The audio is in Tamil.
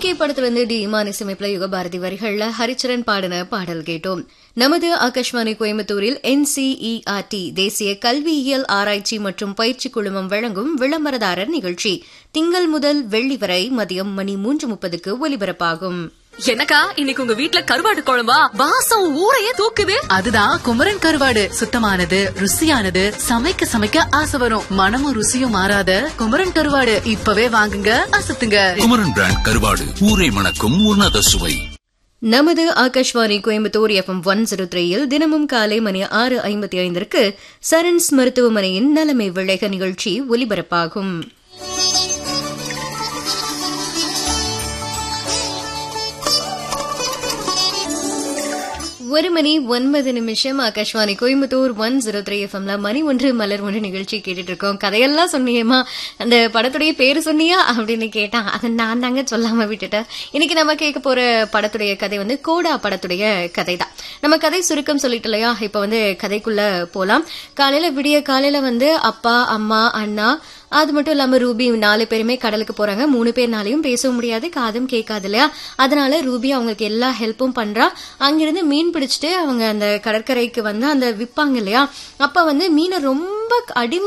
டிகே படத்துல இருந்து டி இமான் இசையமைப்புல யுகபாரதி வரிகள்ல ஹரிச்சரன் பாடின பாடல் கேட்டோம் நமது ஆகாஷ்வாணி கோயம்புத்தூரில் என்சிஇஆர்டி தேசிய கல்வியியல் ஆராய்ச்சி மற்றும் பயிற்சி குழுமம் வழங்கும் விளம்பரதாரர் நிகழ்ச்சி திங்கள் முதல் வெள்ளி வரை மதியம் மணி மூன்று முப்பதுக்கு ஒலிபரப்பாகும் என்னக்கா இன்னைக்கு உங்க வீட்ல கருவாடு குழம்பா வாசம் ஊரையே தூக்குது அதுதான் குமரன் கருவாடு சுத்தமானது ருசியானது சமைக்க சமைக்க ஆசை வரும் மனமும் ருசியும் மாறாத குமரன் கருவாடு இப்பவே வாங்குங்க அசத்துங்க குமரன் பிராண்ட் கருவாடு ஊரை மணக்கும் உன்னத சுவை நமது Akashvani Coimbatore FM one zero த்ரீயில் தினமும் காலை மணி ஆறு ஐம்பத்தி ஐந்திற்கு சரண்ஸ் மருத்துவமனையின் நலமை விளைக நிகழ்ச்சி ஒலிபரப்பாகும் ஒரு மணி ஒன்பது நிமிஷம் Akashvani Coimbatore one zero three எஃப்எம்ல மணி ஒன்று மலர் ஒன்று நிகழ்ச்சி கேட்டுட்டு இருக்கோம் கதையெல்லாம் சொன்னியேமா அந்த படத்துடைய பேரு சொன்னியா அப்படின்னு கேட்டான் அதை நான் தாங்க சொல்லாம விட்டுட்டேன் இன்னைக்கு நம்ம கேட்க போற படத்துடைய கதை வந்து கோடா படத்துடைய கதை தான் நம்ம கதை சுருக்கம் சொல்லிட்டு இல்லையா இப்ப வந்து கதைக்குள்ள போலாம் காலையில விடிய காலையில வந்து அப்பா அம்மா அண்ணா அது மட்டும் இல்லாம ரூபி நாலு பேருமே கடலுக்கு போறாங்க மூணு பேர்னாலையும் பேசவும் முடியாது காதும் கேட்காது இல்லையா அதனால ரூபி அவங்களுக்கு எல்லா ஹெல்ப்பும் பண்றா அங்கிருந்து மீன் பிடிச்சிட்டு அவங்க அந்த கடற்கரைக்கு வந்து அந்த விப்பாங்க இல்லையா அப்ப வந்து மீனை ரொம்ப அடிமை